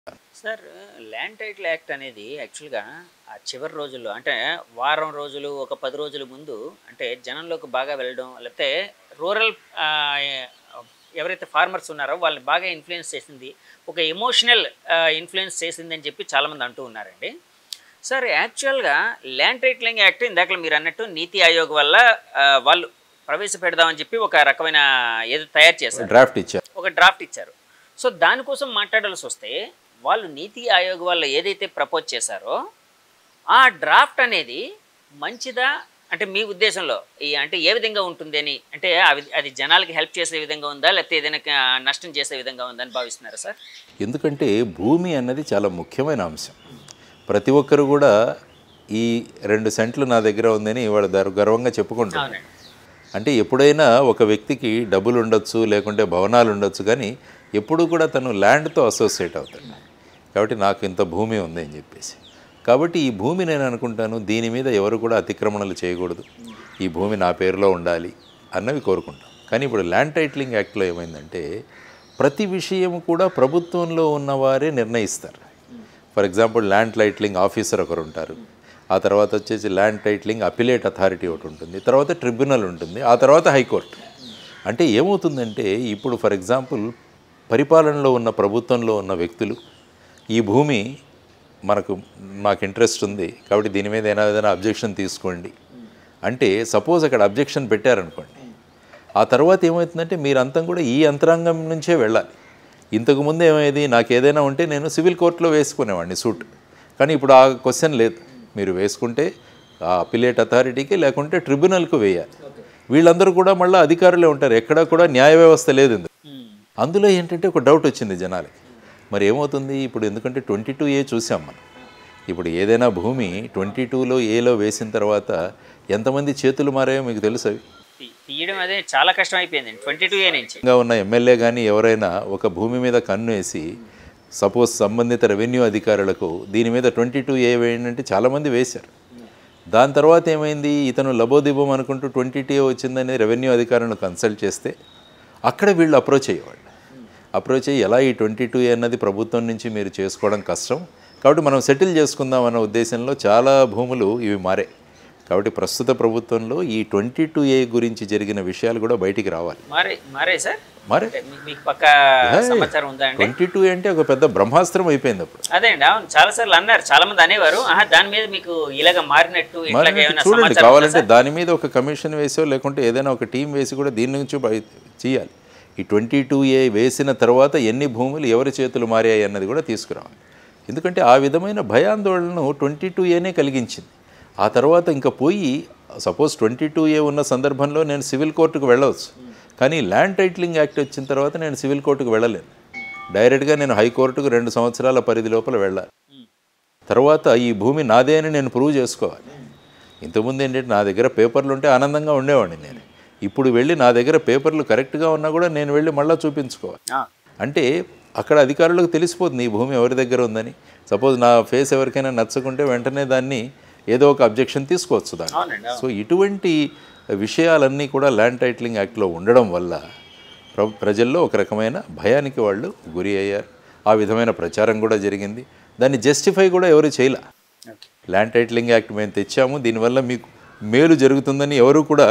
Sir land title act అనేది యాక్చువల్గా ఆ చివరి రోజుల్లో అంటే వారం రోజులు ఒక పది రోజుల ముందు అంటే జనంలోకి బాగా వెళ్ళడం లేకపోతే రూరల్ ఎవరైతే ఫార్మర్స్ ఉన్నారో వాళ్ళని బాగా ఇన్ఫ్లుయెన్స్ చేసింది ఒక ఎమోషనల్ ఇన్ఫ్లుయెన్స్ చేసిందని చెప్పి చాలామంది అంటూ ఉన్నారండి సార్ యాక్చువల్గా ల్యాండ్ టైటిలింగ్ యాక్ట్ ఇందాక మీరు అన్నట్టు నీతి ఆయోగ్ వల్ల ఆ, వాళ్ళు ప్రవేశపెడదామని చెప్పి ఒక రకమైన ఏదో తయారు చేశారు డ్రాఫ్ట్ ఇచ్చారు ఒక డ్రాఫ్ట్ ఇచ్చారు సో దానికోసం మాట్లాడాల్సి వస్తే వాళ్ళు నీతి ఆయోగ్ వాళ్ళు ఏదైతే ప్రపోజ్ చేశారో ఆ డ్రాఫ్ట్ అనేది మంచిదా అంటే మీ ఉద్దేశంలో ఈ అంటే ఏ విధంగా ఉంటుంది అని అంటే అవి అది జనాలకి హెల్ప్ చేసే విధంగా ఉందా లేకపోతే ఏదైనా క- నష్టం చేసే విధంగా ఉందని భావిస్తున్నారా సార్ ఎందుకంటే భూమి అన్నది చాలా ముఖ్యమైన అంశం ప్రతి ఒక్కరు కూడా ఈ రెండు సెంట్లు నా దగ్గర ఉందని ఇవాళ దర్- గర్వంగా చెప్పుకుంటారు అవునండి అంటే ఎప్పుడైనా ఒక వ్యక్తికి డబ్బులు ఉండొచ్చు లేకుంటే భవనాలు ఉండొచ్చు కానీ ఎప్పుడు కూడా తను ల్యాండ్తో అసోసియేట్ అవుతాడు కాబట్టి నాకు ఇంత భూమి ఉంది అని చెప్పేసి కాబట్టి ఈ భూమి నేను అనుకుంటాను దీని మీద ఎవరు కూడా అతిక్రమణలు చేయకూడదు ఈ భూమి నా పేరులో ఉండాలి అన్నవి కోరుకుంటాం కానీ ఇప్పుడు ల్యాండ్ టైటిలింగ్ యాక్ట్లో ఏమైందంటే ప్రతి విషయం కూడా ప్రభుత్వంలో ఉన్నవారే నిర్ణయిస్తారు for example land titling officer ఒకరు ఉంటారు ఆ తర్వాత వచ్చేసి ల్యాండ్ టైటిలింగ్ అపిలేట్ అథారిటీ ఒకటి ఉంటుంది తర్వాత ట్రిబ్యునల్ ఉంటుంది ఆ తర్వాత హైకోర్టు అంటే ఏమవుతుందంటే ఇప్పుడు ఫర్ ఎగ్జాంపుల్ పరిపాలనలో ఉన్న ప్రభుత్వంలో ఉన్న వ్యక్తులు ఈ భూమి మనకు మాకు ఇంట్రెస్ట్ ఉంది కాబట్టి దీని మీద ఏదైనా ఏదైనా అబ్జెక్షన్ తీసుకోండి అంటే సపోజ్ అక్కడ అబ్జెక్షన్ పెట్టారనుకోండి ఆ తర్వాత ఏమవుతుందంటే మీరంతా కూడా ఈ యంత్రాంగం నుంచే వెళ్ళాలి ఇంతకుముందు ఏమయ్యేది నాకు ఏదైనా ఉంటే నేను సివిల్ కోర్టులో వేసుకునేవాడిని సూట్ కానీ ఇప్పుడు ఆ క్వశ్చన్ లేదు మీరు వేసుకుంటే ఆ అపిలేట్ అథారిటీకి లేకుంటే ట్రిబ్యునల్కు వేయాలి వీళ్ళందరూ కూడా మళ్ళీ అధికారులే ఉంటారు ఎక్కడా కూడా న్యాయ వ్యవస్థ లేదు ఇందులో. అందులో ఏంటంటే ఒక డౌట్ వచ్చింది జనాలకి మరి ఏమవుతుంది ఇప్పుడు ఎందుకంటే ట్వంటీ టూ ఏ చూసాం మనం ఇప్పుడు ఏదైనా భూమి ట్వంటీ టూలో ఏలో వేసిన తర్వాత ఎంతమంది చేతులు మారాయో మీకు తెలుసు అవి తీ- తీయడం అదే చాలా కష్టం అయిపోయింది ట్వంటీ టూ ఏ నుంచి ఇంకా ఉన్న ఎమ్మెల్యే కానీ ఎవరైనా ఒక భూమి మీద కన్ను వేసి సపోజ్ సంబంధిత రెవెన్యూ అధికారులకు దీని మీద ట్వంటీ టూ ఏ వేయండి అంటే చాలామంది వేశారు దాని తర్వాత ఏమైంది ఇతను లబోదిబం అనుకుంటూ ట్వంటీ టూ ఏ వచ్చిందని రెవెన్యూ అధికారులను కన్సల్ట్ చేస్తే అక్కడ వీళ్ళు అప్రోచ్ అయ్యేవాళ్ళు అప్రోచ్ అయ్యి ఎలా ఈ ట్వంటీ టూ ఏ అన్నది ప్రభుత్వం నుంచి మీరు చేసుకోవడం కష్టం కాబట్టి మనం సెటిల్ చేసుకుందాం అన్న ఉద్దేశంలో చాలా భూములు ఇవి మారాయి కాబట్టి ప్రస్తుత ప్రభుత్వంలో ఈ ట్వంటీ టూ ఏ గురించి జరిగిన విషయాలు కూడా బయటికి రావాలి మారే మారే సార్ మరి అంటే మీ- మీకు పక్క సమాచారం ఉందా అండి ట్వంటీ టూ అంటే ఒక పెద్ద బ్రహ్మాస్త్రం అయిపోయింది అప్పుడు అదే అండి అవును చాలా సార్లు అన్నారు చాలా మంది అనేవారు ఆహా దాని మీద మీకు ఇలాగ మారినట్టు మరి ఇట్లాగ ఏమైనా చూడండి సమాచారం ఉందా కావాలంటే సార్? దాని మీద ఒక కమిషన్ వేసో లేకుంటే ఏదైనా ఒక టీం వేసి కూడా దీని నుంచి బయ- చేయాలి ఈ ట్వంటీ టూ ఏ వేసిన తర్వాత ఎన్ని భూములు ఎవరి చేతులు మారాయి అన్నది కూడా తీసుకురావాలి ఎందుకంటే ఆ విధమైన భయాందోళనను ట్వంటీ టూ ఏనే కలిగించింది ఆ తర్వాత ఇంకా పోయి సపోజ్ ట్వంటీ టూ ఏ ఉన్న సందర్భంలో నేను సివిల్ కోర్టుకు వెళ్ళవచ్చు కానీ ల్యాండ్ టైటిలింగ్ యాక్ట్ వచ్చిన తర్వాత నేను సివిల్ కోర్టుకు వెళ్ళలేను డైరెక్ట్గా నేను హైకోర్టుకు రెండు సంవత్సరాల పరిధి లోపల వెళ్ళాలి తర్వాత ఈ భూమి నాదే అని నేను ప్రూవ్ చేసుకోవాలి ఇంతకుముందు ఏంటంటే నా దగ్గర పేపర్లు ఉంటే ఆనందంగా ఉండేవాడిని నేను ఇప్పుడు వెళ్ళి నా దగ్గర పేపర్లు కరెక్ట్గా ఉన్నా కూడా నేను వెళ్ళి మళ్ళీ చూపించుకోవాలి ఆ, అంటే అక్కడ అధికారులకు తెలిసిపోతుంది ఈ భూమి ఎవరి దగ్గర ఉందని సపోజ్ నా ఫేస్ ఎవరికైనా నచ్చకుంటే వెంటనే దాన్ని ఏదో ఒక అబ్జెక్షన్ తీసుకోవచ్చు దాన్ని అవునండి అవును. సో ఇటువంటి విషయాలన్నీ కూడా ల్యాండ్ టైటిలింగ్ యాక్ట్లో ఉండడం వల్ల ప్ర ప్రజల్లో ఒక రకమైన భయానికి వాళ్ళు గురి అయ్యారు ఆ విధమైన ప్రచారం కూడా జరిగింది దాన్ని జస్టిఫై కూడా ఎవరు చేయలే ఓకే. ల్యాండ్ టైటిలింగ్ యాక్ట్ మేము తెచ్చాము దీనివల్ల మీకు మేలు జరుగుతుందని ఎవరు కూడా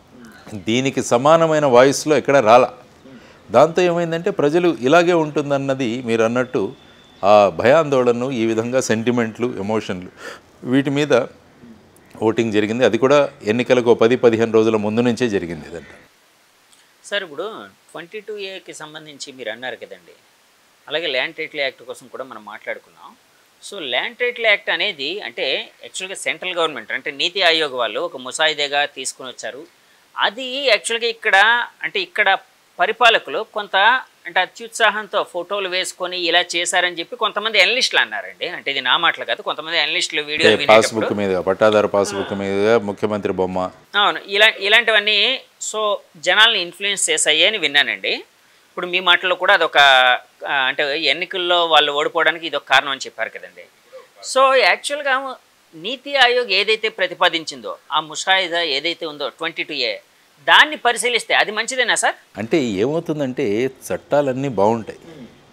దీనికి సమానమైన వాయిస్లో ఎక్కడ రాలా దాంతో ఏమైందంటే ప్రజలు ఇలాగే ఉంటుందన్నది మీరు అన్నట్టు ఆ భయాందోళనను ఈ విధంగా సెంటిమెంట్లు ఎమోషన్లు వీటి మీద ఓటింగ్ జరిగింది అది కూడా ఎన్నికలకు ఓ పది పదిహేను రోజుల ముందు నుంచే జరిగింది ఇదంతా సార్ ఇప్పుడు ట్వంటీ టూ ఏకి సంబంధించి మీరు అన్నారు కదండి అలాగే ల్యాండ్ టైటిల్ యాక్ట్ కోసం కూడా మనం మాట్లాడుకున్నాం సో ల్యాండ్ టైటిల్ యాక్ట్ అనేది అంటే యాక్చువల్గా సెంట్రల్ గవర్నమెంట్ అంటే నీతి ఆయోగ్ వాళ్ళు ఒక ముసాయిదాగా తీసుకుని వచ్చారు అది యాక్చువల్గా ఇక్కడ అంటే ఇక్కడ పరిపాలకులు కొంత అంటే అత్యుత్సాహంతో ఫోటోలు వేసుకొని ఇలా చేశారని చెప్పి కొంతమంది అనలిస్టులు అన్నారండి అంటే ఇది నా మాటలు కాదు కొంతమంది అనలిస్టులు వీడియోలు వినేటప్పుడు పాస్బుక్ మీద పట్టాదారు పాస్బుక్ మీద ముఖ్యమంత్రి బొమ్మ అవును ఇలా ఇలాంటివన్నీ సో జనాల్ని ఇన్ఫ్లుయెన్స్ చేశాయి అని విన్నానండి ఇప్పుడు మీ మాటల్లో కూడా అదొక ఆ, అంటే ఎన్నికల్లో వాళ్ళు ఓడిపోవడానికి ఇది ఒక కారణం అని చెప్పారు కదండి సో యాక్చువల్గా నీతి ఆయోగ్ ఏదైతే ప్రతిపాదించిందో ఆ ముషాయిదా ఏదైతే ఉందో ట్వంటీ టూ ఏ దాన్ని పరిశీలిస్తే అది మంచిదేనా సార్ అంటే ఏమవుతుందంటే చట్టాలన్నీ బాగుంటాయి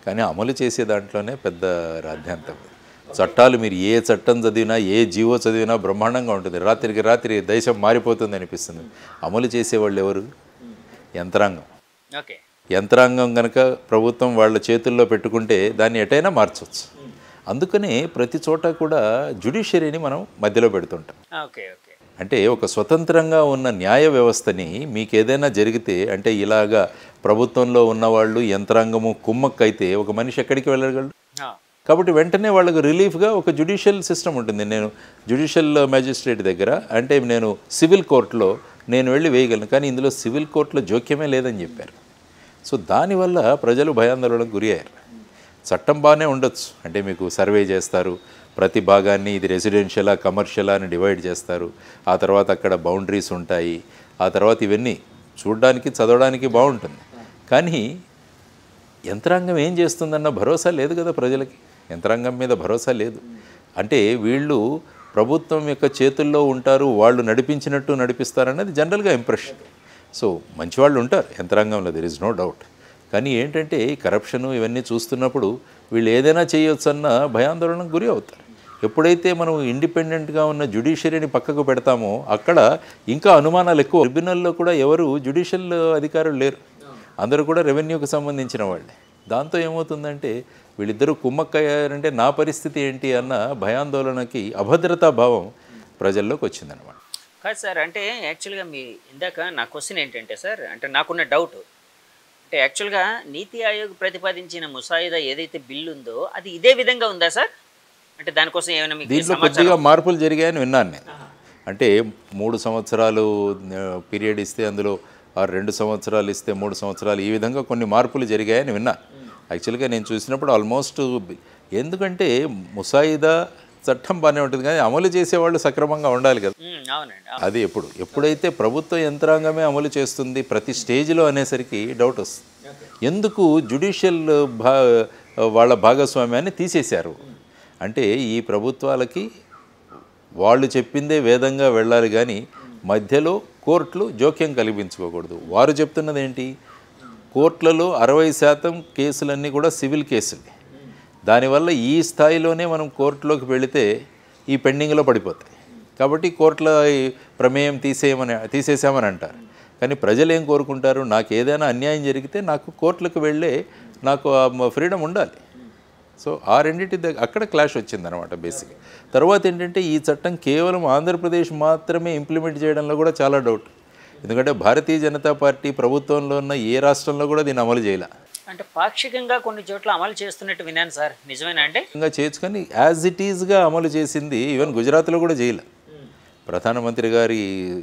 కానీ అమలు చేసే దాంట్లోనే పెద్ద రాద్ధాంతం చట్టాలు మీరు ఏ చట్టం చదివినా ఏ జీవో చదివినా బ్రహ్మాండంగా ఉంటుంది రాత్రికి రాత్రి దేశం మారిపోతుంది అనిపిస్తుంది అమలు చేసేవాళ్ళు ఎవరు యంత్రాంగం ఓకే యంత్రాంగం కనుక ప్రభుత్వం వాళ్ళ చేతుల్లో పెట్టుకుంటే దాన్ని ఎటైనా మార్చవచ్చు అందుకనే ప్రతి చోట కూడా జ్యుడిషియరీని మనం మధ్యలో పెడుతుంటాం ఓకే ఓకే అంటే ఒక స్వతంత్రంగా ఉన్న న్యాయ వ్యవస్థని మీకు ఏదైనా జరిగితే అంటే ఇలాగా ప్రభుత్వంలో ఉన్నవాళ్ళు యంత్రాంగము కుమ్మక్కైతే ఒక మనిషి ఎక్కడికి వెళ్ళగలడు ఆ, కాబట్టి వెంటనే వాళ్ళకు రిలీఫ్గా ఒక జ్యుడిషియల్ సిస్టమ్ ఉంటుంది నేను జ్యుడిషియల్ మ్యాజిస్ట్రేట్ దగ్గర అంటే నేను సివిల్ కోర్టులో నేను వెళ్ళి వేయగలను కానీ ఇందులో సివిల్ కోర్టులో జోక్యమే లేదని చెప్పారు సో దానివల్ల ప్రజలు భయాందోళనకు గురి అయ్యారు చట్టం బాగానే ఉండొచ్చు అంటే మీకు సర్వే చేస్తారు ప్రతి భాగాన్ని ఇది రెసిడెన్షియలా కమర్షియలా అని డివైడ్ చేస్తారు ఆ తర్వాత అక్కడ బౌండరీస్ ఉంటాయి ఆ తర్వాత ఇవన్నీ చూడడానికి చదవడానికి బాగుంటుంది కానీ యంత్రాంగం ఏం చేస్తుందన్న భరోసా లేదు కదా ప్రజలకి యంత్రాంగం మీద భరోసా లేదు అంటే వీళ్ళు ప్రభుత్వం యొక్క చేతుల్లో ఉంటారు వాళ్ళు నడిపించినట్టు నడిపిస్తారన్నది జనరల్గా ఇంప్రెషన్ సో మంచివాళ్ళు ఉంటారు యంత్రాంగంలో దెర్ ఇస్ నో డౌట్ కానీ ఏంటంటే ఈ కరప్షను ఇవన్నీ చూస్తున్నప్పుడు వీళ్ళు ఏదైనా చేయొచ్చన్న భయాందోళనకు గురి అవుతారు ఎప్పుడైతే మనం ఇండిపెండెంట్గా ఉన్న జ్యుడిషియరీని పక్కకు పెడతామో అక్కడ ఇంకా అనుమానాలు ఎక్కువ ట్రిబ్యునల్లో కూడా ఎవరు జ్యుడిషియల్ అధికారులు లేరు అందరూ కూడా రెవెన్యూకి సంబంధించిన వాళ్ళే దాంతో ఏమవుతుందంటే వీళ్ళిద్దరూ కుమ్మక్కయ్యారంటే నా పరిస్థితి ఏంటి అన్న భయాందోళనకి అభద్రతా భావం ప్రజల్లోకి వచ్చిందనమాట కాదు సార్ అంటే యాక్చువల్గా మీ ఇందాక నా క్వశ్చన్ ఏంటంటే సార్ అంటే నాకున్న డౌట్ అంటే యాక్చువల్గా నీతి ఆయోగ్ ప్రతిపాదించిన ముసాయిదా ఏదైతే బిల్లు ఉందో అది ఇదే విధంగా ఉందా సార్ అంటే దానికోసం ఏమైనా మీకు దీంట్లో సమాచారం కొద్దిగా మార్పులు జరిగాయని విన్నాను నేను అంటే మూడు సంవత్సరాలు పీరియడ్ ఇస్తే అందులో ఆ రెండు సంవత్సరాలు ఇస్తే మూడు సంవత్సరాలు ఈ విధంగా కొన్ని మార్పులు జరిగాయని విన్నా యాక్చువల్గా నేను చూసినప్పుడు ఆల్మోస్ట్ ఎందుకంటే ముసాయిదా చట్టం బాగానే ఉంటుంది కానీ అమలు చేసేవాళ్ళు సక్రమంగా ఉండాలి కదా ఉమ్, అవునండి అవును. అది ఎప్పుడు ఎప్పుడైతే ప్రభుత్వ యంత్రాంగమే అమలు చేస్తుంది ప్రతి స్టేజ్లో అనేసరికి డౌట్ వస్తుంది ఎందుకు జ్యుడిషియల్ భా వాళ్ళ భాగస్వామ్యాన్ని తీసేశారు అంటే ఈ ప్రభుత్వాలకి వాళ్ళు చెప్పిందే వేదంగా వెళ్ళాలి కానీ మధ్యలో కోర్టులు జోక్యం కల్పించుకోకూడదు వారు చెప్తున్నది ఏంటి కోర్టులలో అరవై శాతం కేసులన్నీ కూడా సివిల్ కేసులు దానివల్ల ఈ స్థాయిలోనే మనం కోర్టులోకి వెళితే ఈ పెండింగ్లో పడిపోతాయి కాబట్టి కోర్టుల ఈ ప్రమేయం తీసేయమని తీసేసామని అంటారు కానీ ప్రజలు ఏం కోరుకుంటారు నాకు ఏదైనా అన్యాయం జరిగితే నాకు కోర్టులకు వెళ్ళే నాకు ఫ్రీడమ్ ఉండాలి సో ఆ రెండింటి దగ్గర అక్కడ క్లాష్ వచ్చిందనమాట బేసిక్ తర్వాత ఏంటంటే ఈ చట్టం కేవలం ఆంధ్రప్రదేశ్ మాత్రమే ఇంప్లిమెంట్ చేయడంలో కూడా చాలా డౌట్ ఎందుకంటే భారతీయ జనతా పార్టీ ప్రభుత్వంలో ఉన్న ఏ రాష్ట్రంలో కూడా దీన్ని అమలు చేయలే అంటే పాక్షికంగా కొన్ని చోట్ల అమలు చేస్తున్నట్టు విన్నాను సార్ నిజమేనా అంటే ఇంకా చేయొచ్చు కానీ యాజ్ ఇట్ ఈజ్గా అమలు చేసింది ఈవెన్ గుజరాత్లో కూడా చేయలే ప్రధానమంత్రి గారి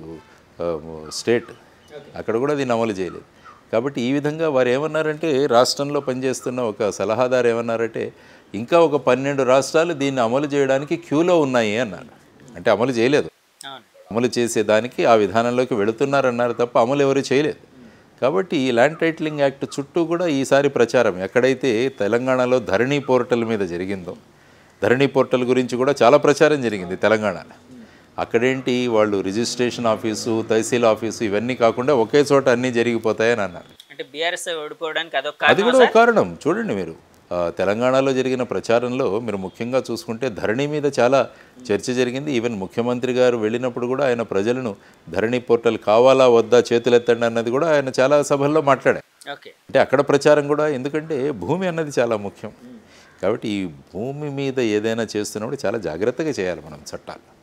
ఆ, స్టేట్ అక్కడ కూడా దీన్ని అమలు చేయలేదు కాబట్టి ఈ విధంగా వారు ఏమన్నారంటే రాష్ట్రంలో పనిచేస్తున్న ఒక సలహాదారు ఏమన్నారంటే ఇంకా ఒక పన్నెండు రాష్ట్రాలు దీన్ని అమలు చేయడానికి క్యూలో ఉన్నాయి అన్నారు అంటే అమలు చేయలేదు అవును అమలు చేసేదానికి ఆ విధానంలోకి వెళుతున్నారన్నారు తప్ప అమలు ఎవరు చేయలేదు కాబట్టి ఈ ల్యాండ్ టైటిలింగ్ యాక్ట్ చుట్టూ కూడా ఈసారి ప్రచారం ఎక్కడైతే తెలంగాణలో ధరణి పోర్టల్ మీద జరిగిందో ధరణి పోర్టల్ గురించి కూడా చాలా ప్రచారం జరిగింది తెలంగాణలో అక్కడేంటి వాళ్ళు రిజిస్ట్రేషన్ ఆఫీసు తహసీల్ ఆఫీసు ఇవన్నీ కాకుండా ఒకే చోట అన్నీ జరిగిపోతాయని అన్నారు అంటే బీఆర్ఎస్ ఓడిపోవడానికి అదొక అది కారణం కూడా ఒక కారణం చూడండి మీరు ఆ, తెలంగాణలో జరిగిన ప్రచారంలో మీరు ముఖ్యంగా చూసుకుంటే ధరణి మీద చాలా చర్చ జరిగింది ఈవెన్ ముఖ్యమంత్రి గారు వెళ్ళినప్పుడు కూడా ఆయన ప్రజలను ధరణి పోర్టల్ కావాలా వద్దా చేతులెత్తండి అన్నది కూడా ఆయన చాలా సభల్లో మాట్లాడారు ఓకే అంటే అక్కడ ప్రచారం కూడా ఎందుకంటే భూమి అన్నది చాలా ముఖ్యం కాబట్టి ఈ భూమి మీద ఏదైనా చేస్తున్నప్పుడు చాలా జాగ్రత్తగా చేయాలి మనం చట్టాలు